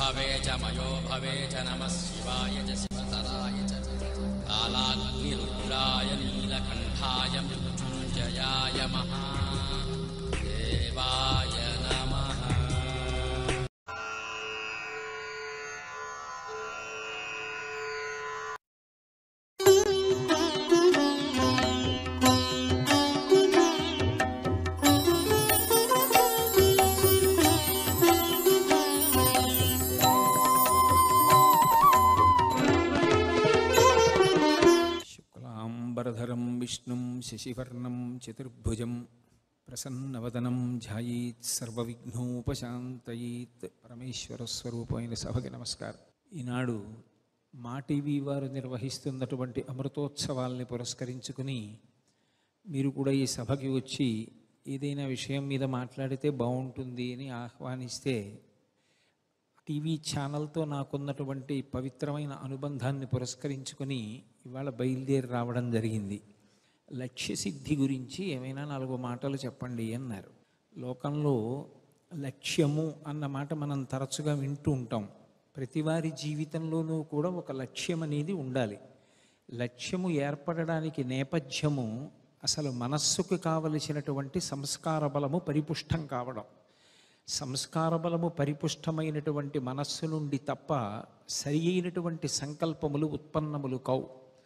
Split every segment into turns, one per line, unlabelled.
भवे च मयो भवे च नमः शिवाय च शिवतराय च कालाग्निरुद्राय नीलकण्ठाय मृत्युञ्जयाय महादेवाय नमः
శుక్లాంబరధరం విష్ణుం శశివర్ణం చతుర్భుజం ప్రసన్నవదనం ధ్యాయీత్ సర్వవిఘ్నోపశాంతయీత్ పరమేశ్వర స్వరూపమైన సభకి నమస్కారం ఈనాడు మా టీవీ వారు నిర్వహిస్తున్నటువంటి అమృతోత్సవాల్ని పురస్కరించుకుని మీరు కూడా ఈ సభకి వచ్చి ఏదైనా విషయం మీద మాట్లాడితే బాగుంటుంది అని ఆహ్వానిస్తే టీవీ ఛానల్తో నాకున్నటువంటి పవిత్రమైన అనుబంధాన్ని పురస్కరించుకొని ఇవాళ బయలుదేరి రావడం జరిగింది లక్ష్యసిద్ధి గురించి ఏమైనా నాలుగు మాటలు చెప్పండి అన్నారు లోకంలో లక్ష్యము అన్న మాట మనం తరచుగా వింటూ ఉంటాం ప్రతివారి జీవితంలోనూ కూడా ఒక లక్ష్యం అనేది ఉండాలి లక్ష్యము ఏర్పడడానికి నేపథ్యము అసలు మనస్సుకు కావలసినటువంటి సంస్కార బలము పరిపుష్టం కావడం సంస్కార బలము పరిపుష్టమైనటువంటి మనస్సు నుండి తప్ప సరి అయినటువంటి సంకల్పములు ఉత్పన్నములు కావు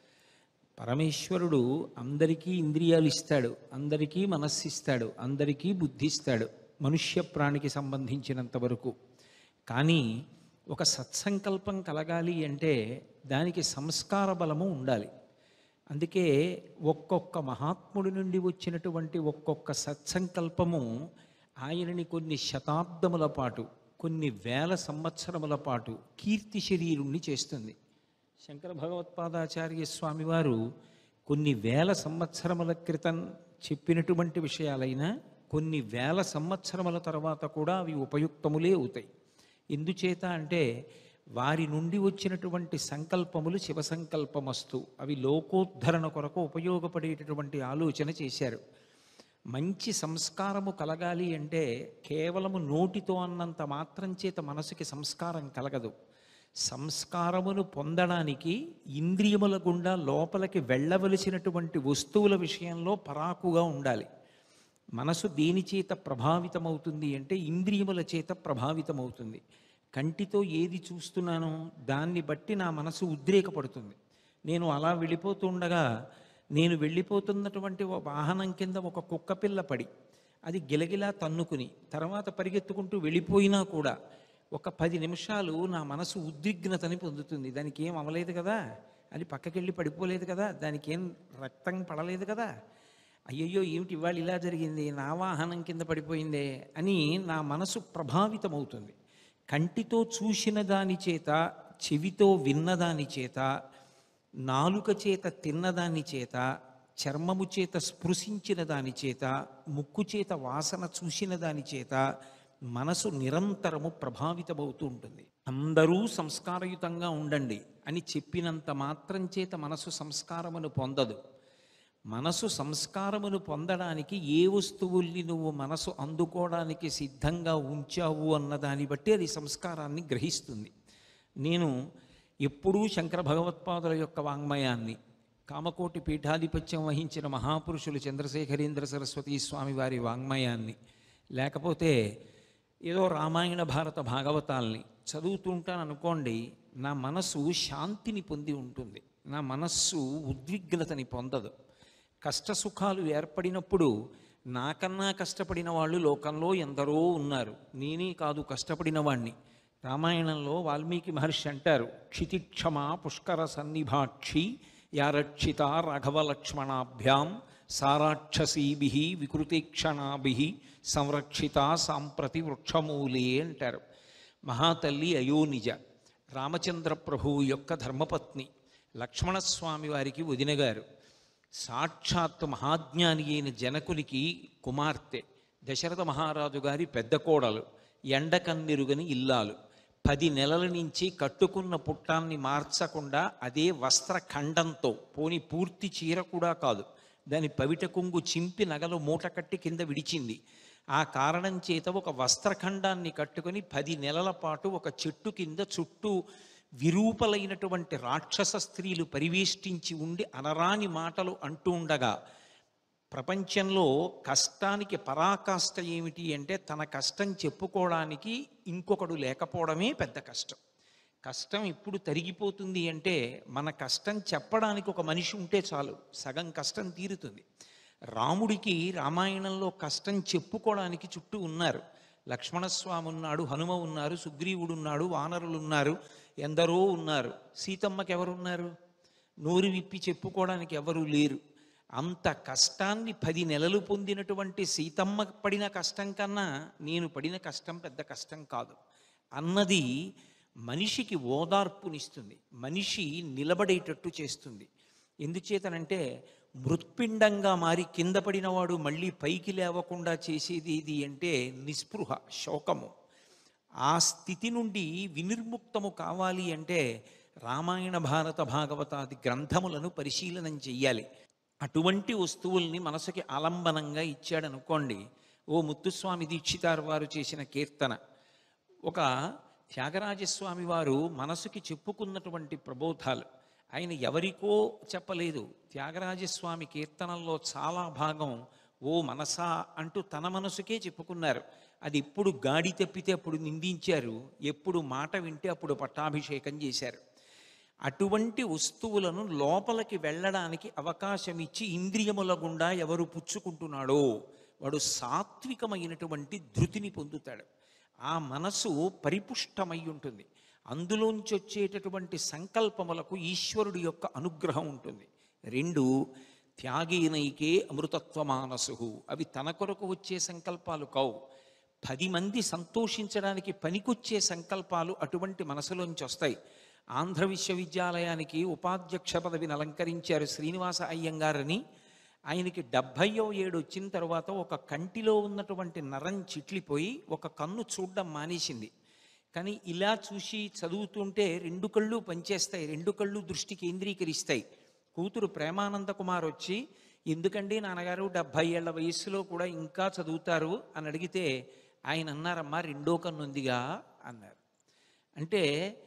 పరమేశ్వరుడు అందరికీ ఇంద్రియాలు ఇస్తాడు అందరికీ మనస్సు ఇస్తాడు అందరికీ బుద్ధి ఇస్తాడు మనుష్య ప్రాణికి సంబంధించినంత వరకు కానీ ఒక సత్సంకల్పం కలగాలి అంటే దానికి సంస్కార బలము ఉండాలి అందుకే ఒక్కొక్క మహాత్ముడి నుండి వచ్చినటువంటి ఒక్కొక్క సత్సంకల్పము ఆయనని కొన్ని శతాబ్దముల పాటు కొన్ని వేల సంవత్సరముల పాటు కీర్తి శరీరుణ్ణి చేస్తుంది శంకర భగవత్పాదాచార్య స్వామివారు కొన్ని వేల సంవత్సరముల క్రితం చెప్పినటువంటి విషయాలైనా కొన్ని వేల సంవత్సరముల తర్వాత కూడా అవి ఉపయుక్తములే అవుతాయి ఎందుచేత అంటే వారి నుండి వచ్చినటువంటి సంకల్పములు శివ సంకల్పమస్తు అవి లోకోద్ధరణ కొరకు ఉపయోగపడేటటువంటి ఆలోచన చేశారు మంచి సంస్కారము కలగాలి అంటే కేవలము నోటితో అన్నంత మాత్రం చేత మనసుకి సంస్కారం కలగదు సంస్కారమును పొందడానికి ఇంద్రియముల గుండా లోపలికి వెళ్ళవలసినటువంటి వస్తువుల విషయంలో పరాకుగా ఉండాలి మనసు దేని చేత ప్రభావితమవుతుంది అంటే ఇంద్రియముల చేత ప్రభావితమవుతుంది కంటితో ఏది చూస్తున్నానో దాన్ని బట్టి నా మనసు ఉద్రేకపడుతుంది నేను అలా వెళ్ళిపోతుండగా నేను వెళ్ళిపోతున్నటువంటి ఒక వాహనం కింద ఒక కుక్క పిల్ల పడి అది గిలగిలా తన్నుకుని తర్వాత పరిగెత్తుకుంటూ వెళ్ళిపోయినా కూడా ఒక పది నిమిషాలు నా మనసు ఉద్విగ్నతని పొందుతుంది దానికి ఏం అవ్వలేదు కదా అది పక్కకెళ్ళి పడిపోలేదు కదా దానికి ఏం రక్తం పడలేదు కదా అయ్యయ్యో ఏమిటి ఇవాళ ఇలా జరిగింది నా వాహనం కింద పడిపోయిందే అని నా మనసు ప్రభావితమవుతుంది కంటితో చూసిన దాని చేత చెవితో విన్నదాని చేత నాలుక చేత తిన్నదాని చేత చర్మము చేత స్పృశించిన దాని చేత ముక్కు చేత వాసన చూసిన దాని చేత మనసు నిరంతరము ప్రభావితమవుతూ ఉంటుంది అందరూ సంస్కారయుతంగా ఉండండి అని చెప్పినంత మాత్రం చేత మనసు సంస్కారమును పొందదు మనసు సంస్కారమును పొందడానికి ఏ వస్తువుల్ని నువ్వు మనసు అందుకోవడానికి సిద్ధంగా ఉంచావు అన్న దాన్ని బట్టి అది సంస్కారాన్ని గ్రహిస్తుంది నేను ఎప్పుడూ శంకర భగవత్పాదుల యొక్క వాంగ్మయాన్ని కామకోటి పీఠాధిపత్యం వహించిన మహాపురుషులు చంద్రశేఖరేంద్ర సరస్వతి స్వామి వారి వాంగ్మయాన్ని లేకపోతే ఏదో రామాయణ భారత భాగవతాల్ని చదువుతుంటాను అనుకోండి నా మనసు శాంతిని పొంది ఉంటుంది నా మనస్సు ఉద్విగ్నతని పొందదు కష్టసుఖాలు ఏర్పడినప్పుడు నాకన్నా కష్టపడిన వాళ్ళు లోకంలో ఎందరో ఉన్నారు నేనే కాదు కష్టపడిన వాణ్ణి రామాయణంలో వాల్మీకి మహర్షి అంటారు క్షితిక్షమ పుష్కర సన్నిభాక్షి యారక్షిత రాఘవ లక్ష్మణాభ్యాం సారాక్షసీభి వికృతీక్షణాభి సంరక్షిత సాంప్రతి వృక్షమూలే అంటారు మహాతల్లి అయోనిజ రామచంద్ర ప్రభువు యొక్క ధర్మపత్ని లక్ష్మణస్వామి వారికి వదినగారు సాక్షాత్ మహాజ్ఞాని అయిన జనకునికి కుమార్తె దశరథ మహారాజు గారి పెద్ద కోడలు ఎండకన్నిరుగని ఇల్లాలు పది నెలల నుంచి కట్టుకున్న పుట్టాన్ని మార్చకుండా అదే వస్త్ర ఖండంతో పోని పూర్తి చీర కూడా కాదు దాని పవిట కొంగు చింపి నగలు మూట కట్టి కింద విడిచింది ఆ కారణం చేత ఒక వస్త్రఖండాన్ని కట్టుకొని పది నెలల పాటు ఒక చెట్టు కింద చుట్టూ విరూపలైనటువంటి రాక్షస స్త్రీలు పరివేష్టించి ఉండి అనరాని మాటలు అంటూ ఉండగా ప్రపంచంలో కష్టానికి పరాకాష్ట ఏమిటి అంటే తన కష్టం చెప్పుకోవడానికి ఇంకొకడు లేకపోవడమే పెద్ద కష్టం కష్టం ఇప్పుడు తరిగిపోతుంది అంటే మన కష్టం చెప్పడానికి ఒక మనిషి ఉంటే చాలు సగం కష్టం తీరుతుంది రాముడికి రామాయణంలో కష్టం చెప్పుకోవడానికి చుట్టూ ఉన్నారు లక్ష్మణస్వామి ఉన్నాడు హనుమ ఉన్నారు సుగ్రీవుడు ఉన్నాడు వానరులు ఉన్నారు ఎందరో ఉన్నారు సీతమ్మకి ఎవరున్నారు నోరు విప్పి చెప్పుకోవడానికి ఎవరూ లేరు అంత కష్టాన్ని పది నెలలు పొందినటువంటి సీతమ్మ పడిన కష్టం కన్నా నేను పడిన కష్టం పెద్ద కష్టం కాదు అన్నది మనిషికి ఓదార్పునిస్తుంది మనిషి నిలబడేటట్టు చేస్తుంది ఎందుచేతనంటే మృత్పిండంగా మారి కింద పడినవాడు మళ్ళీ పైకి లేవకుండా చేసేది ఇది అంటే నిస్పృహ శోకము ఆ స్థితి నుండి వినిర్ముక్తము కావాలి అంటే రామాయణ భారత భాగవతాది గ్రంథములను పరిశీలనం చెయ్యాలి అటువంటి వస్తువుల్ని మనసుకి ఆలంబనంగా ఇచ్చాడనుకోండి ఓ ముత్తుస్వామి దీక్షితారు వారు చేసిన కీర్తన ఒక త్యాగరాజస్వామి వారు మనసుకి చెప్పుకున్నటువంటి ప్రబోధాలు ఆయన ఎవరికో చెప్పలేదు త్యాగరాజస్వామి కీర్తనల్లో చాలా భాగం ఓ మనసా అంటూ తన మనసుకే చెప్పుకున్నారు అది ఎప్పుడు గాడి తప్పితే అప్పుడు నిందించారు ఎప్పుడు మాట వింటే అప్పుడు పట్టాభిషేకం చేశారు అటువంటి వస్తువులను లోపలికి వెళ్ళడానికి అవకాశం ఇచ్చి ఇంద్రియముల గుండా ఎవరు పుచ్చుకుంటున్నాడో వాడు సాత్వికమైనటువంటి ధృతిని పొందుతాడు ఆ మనసు పరిపుష్టమై ఉంటుంది అందులోంచి వచ్చేటటువంటి సంకల్పములకు ఈశ్వరుడి యొక్క అనుగ్రహం ఉంటుంది రెండు త్యాగీనైకే అమృతత్వ మానసు అవి తన కొరకు వచ్చే సంకల్పాలు కావు పది మంది సంతోషించడానికి పనికొచ్చే సంకల్పాలు అటువంటి మనసులోంచి వస్తాయి ఆంధ్ర విశ్వవిద్యాలయానికి ఉపాధ్యక్ష పదవిని అలంకరించారు శ్రీనివాస అయ్యంగారని ఆయనకి డెబ్భైయో ఏడు వచ్చిన తర్వాత ఒక కంటిలో ఉన్నటువంటి నరం చిట్లిపోయి ఒక కన్ను చూడడం మానేసింది కానీ ఇలా చూసి చదువుతుంటే రెండు కళ్ళు పనిచేస్తాయి రెండు కళ్ళు దృష్టి కేంద్రీకరిస్తాయి కూతురు ప్రేమానంద కుమార్ వచ్చి ఎందుకండి నాన్నగారు డెబ్భై ఏళ్ల వయస్సులో కూడా ఇంకా చదువుతారు అని అడిగితే ఆయన అన్నారమ్మా రెండో కన్ను ఉందిగా అన్నారు అంటే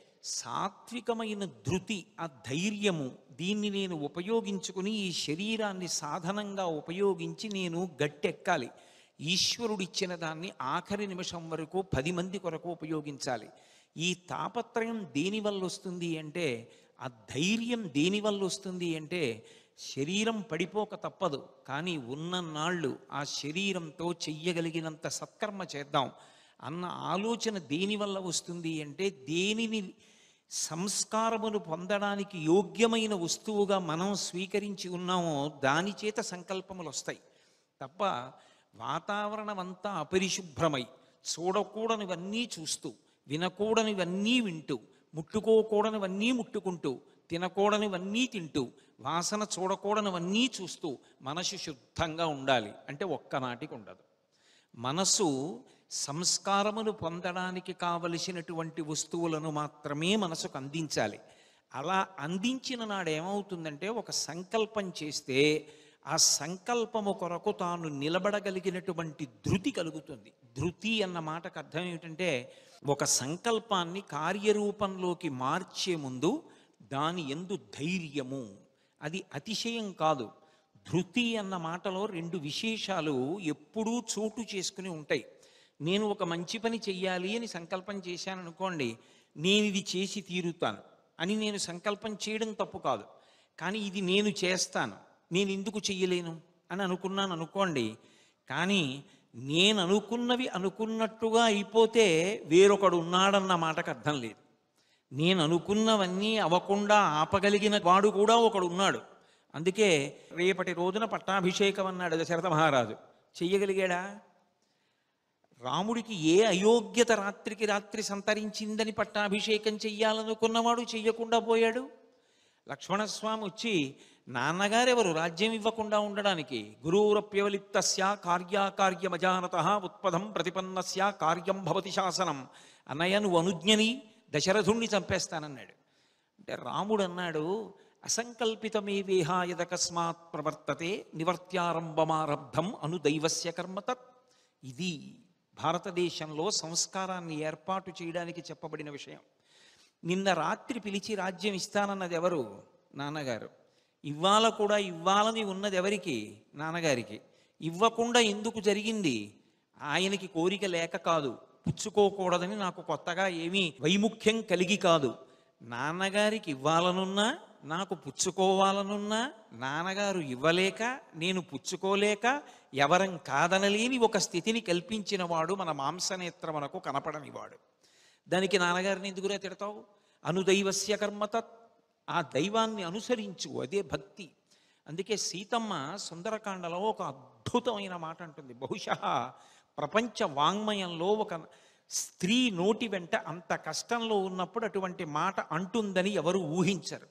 సాత్వికమైన ధృతి ఆ ధైర్యము దీన్ని నేను ఉపయోగించుకుని ఈ శరీరాన్ని సాధనంగా ఉపయోగించి నేను గట్టెక్కాలి ఈశ్వరుడిచ్చిన దాన్ని ఆఖరి నిమిషం వరకు పది మంది కొరకు ఉపయోగించాలి ఈ తాపత్రయం దేని వల్ల వస్తుంది అంటే ఆ ధైర్యం దేని వల్ల వస్తుంది అంటే శరీరం పడిపోక తప్పదు కానీ ఉన్ననాళ్ళు ఆ శరీరంతో చెయ్యగలిగినంత సత్కర్మ చేద్దాం అన్న ఆలోచన దేని వల్ల వస్తుంది అంటే దేనిని సంస్కారమును పొందడానికి యోగ్యమైన వస్తువుగా మనం స్వీకరించి ఉన్నామో దాని చేత సంకల్పములు వస్తాయి తప్ప వాతావరణం అంతా అపరిశుభ్రమై చూడకూడనివన్నీ చూస్తూ వినకూడనివన్నీ వింటూ ముట్టుకోకూడనివన్నీ ముట్టుకుంటూ తినకూడనివన్నీ తింటూ వాసన చూడకూడనివన్నీ చూస్తూ మనసు శుద్ధంగా ఉండాలి అంటే ఒక్కనాటికి ఉండదు మనసు సంస్కారమును పొందడానికి కావలసినటువంటి వస్తువులను మాత్రమే మనసుకు అందించాలి అలా అందించిన నాడు ఏమవుతుందంటే ఒక సంకల్పం చేస్తే ఆ సంకల్పము కొరకు తాను నిలబడగలిగినటువంటి ధృతి కలుగుతుంది ధృతి అన్న మాటకు అర్థం ఏమిటంటే ఒక సంకల్పాన్ని కార్యరూపంలోకి మార్చే ముందు దాని ఎందు ధైర్యము అది అతిశయం కాదు ధృతి అన్న మాటలో రెండు విశేషాలు ఎప్పుడూ చోటు చేసుకుని ఉంటాయి నేను ఒక మంచి పని చెయ్యాలి అని సంకల్పం చేశాను అనుకోండి నేను ఇది చేసి తీరుతాను అని నేను సంకల్పం చేయడం తప్పు కాదు కానీ ఇది నేను చేస్తాను నేను ఎందుకు చెయ్యలేను అని అనుకున్నాను అనుకోండి కానీ నేను అనుకున్నవి అనుకున్నట్టుగా అయిపోతే వేరొకడు ఉన్నాడన్న మాటకు అర్థం లేదు నేను అనుకున్నవన్నీ అవ్వకుండా ఆపగలిగిన వాడు కూడా ఒకడు ఉన్నాడు అందుకే రేపటి రోజున పట్టాభిషేకం అన్నాడు దశరథ మహారాజు చెయ్యగలిగాడా రాముడికి ఏ అయోగ్యత రాత్రికి రాత్రి సంతరించిందని పట్టాభిషేకం చెయ్యాలనుకున్నవాడు చెయ్యకుండా పోయాడు లక్ష్మణస్వామి వచ్చి నాన్నగారెవరు రాజ్యం ఇవ్వకుండా ఉండడానికి గురువురప్యవలిప్తస్య కార్యాకార్యమజానత ఉత్పదం ప్రతిపన్నస్య కార్యం భవతి శాసనం అన్నయ్య నువ్వు అనుజ్ఞని దశరథుణ్ణి చంపేస్తానన్నాడు అంటే రాముడు అన్నాడు అసంకల్పితమే వేహాయదకస్మాత్ ప్రవర్తతే నివర్త్యారంభమారబ్ధం అను దైవస్య కర్మ తత్ ఇది భారతదేశంలో సంస్కారాన్ని ఏర్పాటు చేయడానికి చెప్పబడిన విషయం నిన్న రాత్రి పిలిచి రాజ్యం ఇస్తానన్నది ఎవరు నాన్నగారు ఇవాళ కూడా ఇవ్వాలని ఉన్నది ఎవరికి నాన్నగారికి ఇవ్వకుండా ఎందుకు జరిగింది ఆయనకి కోరిక లేక కాదు పుచ్చుకోకూడదని నాకు కొత్తగా ఏమీ వైముఖ్యం కలిగి కాదు నాన్నగారికి ఇవ్వాలనున్నా నాకు పుచ్చుకోవాలనున్నా నాన్నగారు ఇవ్వలేక నేను పుచ్చుకోలేక ఎవరం కాదనలేని ఒక స్థితిని కల్పించిన వాడు మన మాంసనేత్రమునకు కనపడనివాడు దానికి నాన్నగారిని ఎందుకురా తిడతావు అనుదైవస్య కర్మత ఆ దైవాన్ని అనుసరించు అదే భక్తి అందుకే సీతమ్మ సుందరకాండలో ఒక అద్భుతమైన మాట అంటుంది బహుశా ప్రపంచ వాంగ్మయంలో ఒక స్త్రీ నోటి వెంట అంత కష్టంలో ఉన్నప్పుడు అటువంటి మాట అంటుందని ఎవరు ఊహించరు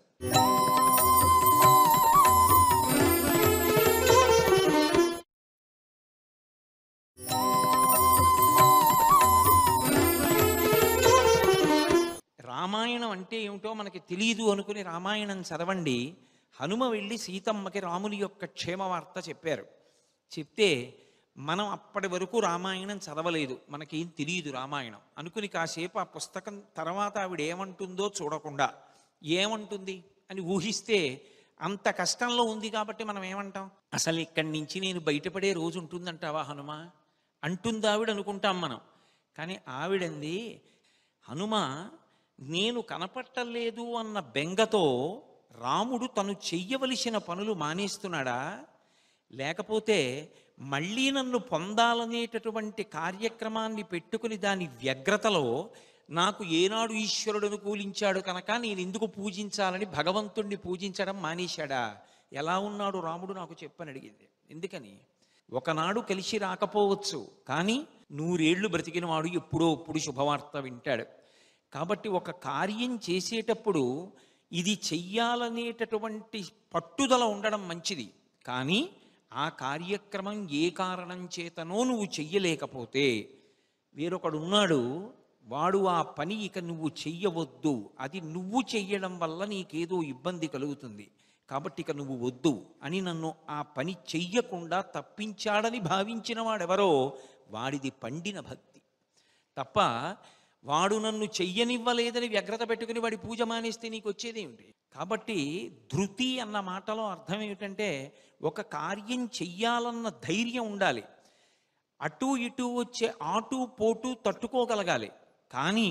రామాయణం అంటే ఏమిటో మనకి తెలియదు అనుకుని రామాయణం చదవండి హనుమ వెళ్ళి సీతమ్మకి రాముని యొక్క క్షేమ వార్త చెప్పారు చెప్తే మనం అప్పటి వరకు రామాయణం చదవలేదు మనకేం తెలియదు రామాయణం అనుకుని కాసేపు ఆ పుస్తకం తర్వాత ఆవిడ ఏమంటుందో చూడకుండా ఏమంటుంది అని ఊహిస్తే అంత కష్టంలో ఉంది కాబట్టి మనం ఏమంటాం అసలు ఇక్కడి నుంచి నేను బయటపడే రోజు ఉంటుందంటావా హనుమ అంటుంది ఆవిడ అనుకుంటాం మనం కానీ ఆవిడంది హనుమ నేను కనపట్టలేదు అన్న బెంగతో రాముడు తను చెయ్యవలసిన పనులు మానేస్తున్నాడా లేకపోతే మళ్ళీ నన్ను పొందాలనేటటువంటి కార్యక్రమాన్ని పెట్టుకుని దాని వ్యగ్రతలో నాకు ఏనాడు ఈశ్వరుడు అనుకూలించాడు కనుక నేను ఎందుకు పూజించాలని భగవంతుణ్ణి పూజించడం మానేశాడా ఎలా ఉన్నాడు రాముడు నాకు చెప్పని అడిగింది ఎందుకని ఒకనాడు కలిసి రాకపోవచ్చు కానీ నూరేళ్లు బ్రతికిన వాడు ఎప్పుడో ఇప్పుడు శుభవార్త వింటాడు కాబట్టి ఒక కార్యం చేసేటప్పుడు ఇది చెయ్యాలనేటటువంటి పట్టుదల ఉండడం మంచిది కానీ ఆ కార్యక్రమం ఏ కారణం చేతనో నువ్వు చెయ్యలేకపోతే వేరొకడు ఉన్నాడు వాడు ఆ పని ఇక నువ్వు చెయ్యవద్దు అది నువ్వు చెయ్యడం వల్ల నీకేదో ఇబ్బంది కలుగుతుంది కాబట్టి ఇక నువ్వు వద్దు అని నన్ను ఆ పని చెయ్యకుండా తప్పించాడని భావించిన వాడెవరో వాడిది పండిన భక్తి తప్ప వాడు నన్ను చెయ్యనివ్వలేదని వ్యగ్రత పెట్టుకుని వాడి పూజ మానేస్తే నీకు వచ్చేది ఏమిటి కాబట్టి ధృతి అన్న మాటలో అర్థం ఏమిటంటే ఒక కార్యం చెయ్యాలన్న ధైర్యం ఉండాలి అటు ఇటు వచ్చే ఆటు పోటు తట్టుకోగలగాలి కానీ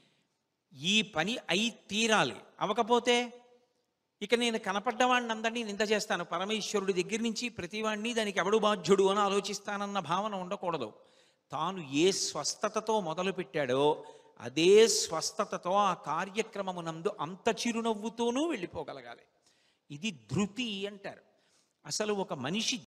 ఈ పని అయి తీరాలి అవకపోతే ఇక నేను కనపడ్డవాడిని అందరినీ నింద చేస్తాను పరమేశ్వరుడి దగ్గర నుంచి ప్రతివాడిని దానికి ఎవడు బాధ్యుడు అని ఆలోచిస్తానన్న భావన ఉండకూడదు తాను ఏ స్వస్థతతో మొదలు పెట్టాడో అదే స్వస్థతతో ఆ కార్యక్రమమునందు అంత చిరునవ్వుతోనూ వెళ్ళిపోగలగాలి ఇది ధృతి అంటారు అసలు ఒక మనిషి